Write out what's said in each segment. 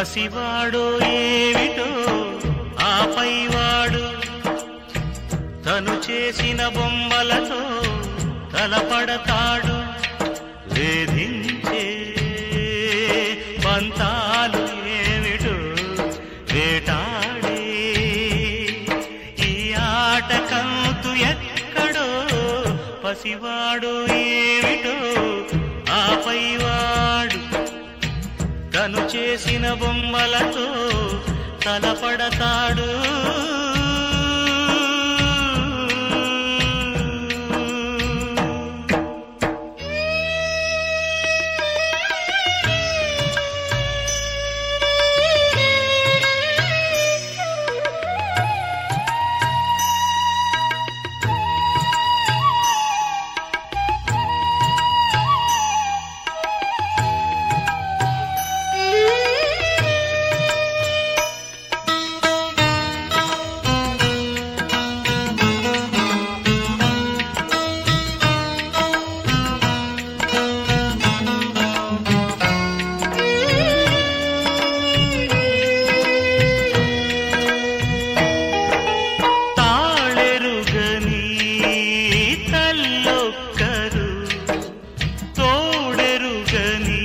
పసివాడో ఏమిటో ఆపైవాడు తను చేసిన బొమ్మలతో తలపడతాడు వేధించే పంతాలు ఏమిటో వేటాడే ఈ ఆట కంతు ఎక్కడో పసివాడు ఏమిటో ఆపైవాడు తను చేసిన బొమ్మలతో తలపడతాడు తాళెరుగని తల్లొక్కరు తోడెరుగని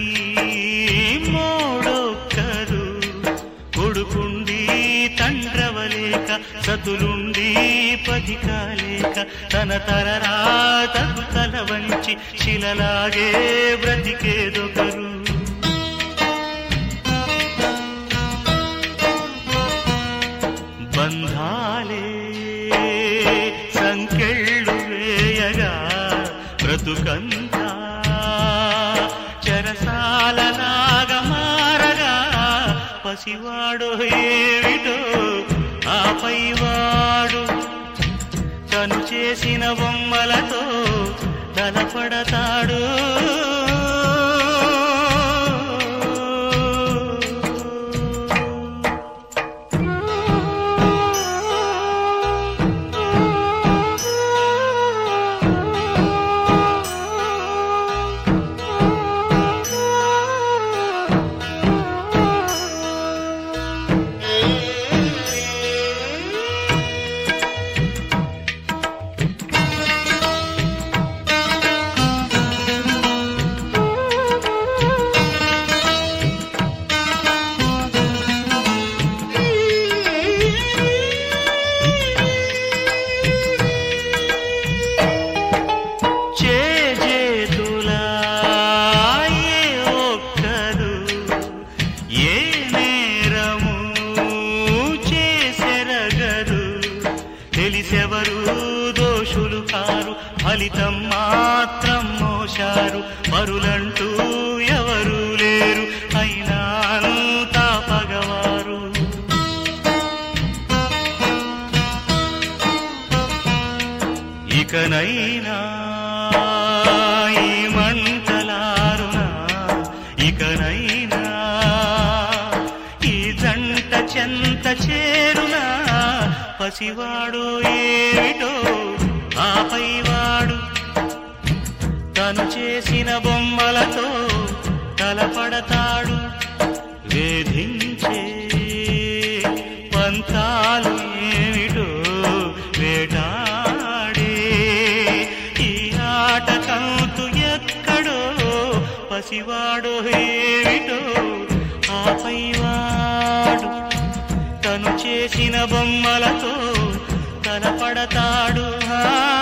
మోడొక్కరు కొడుకుండి తండ్రవలేక సతులుండి పదికాలేక తన తరరాతకు తల వంచి శిలలాగే బ్రతికేదొకరు బంధాలే సంకెళ్ళు వేయగా బ్రతుకంతా చెరసాలలాగా మారగా పసివాడు ఏమిటో ఆపైవాడు తను చేసిన బొమ్మలతో తలపడతాడు చేజేతులా ఏ ఒక్కరు ఏ నేరము చేసెరగరు తెలిసెవరు దోషులు కారు ఫలితం మాత్రం మోశారు మరులంటూ ఎవరు లేరు అయినా అంతా పగవారు ఇకనైనా ఈ మంటలారునా ఇకనైనా ఈ జంట చెంత చేరునా పసివాడు ఏమిటో ఆపైవాడు తను చేసిన బొమ్మలతో తలపడతాడు వేధించే పంతాలు ఏమిటో వేటాడే ఈ ఆట కంతు ఎక్కడో పసివాడు ఏమిటో ఆపైవాడు తను చేసిన బొమ్మలతో తలపడతాడు ఆ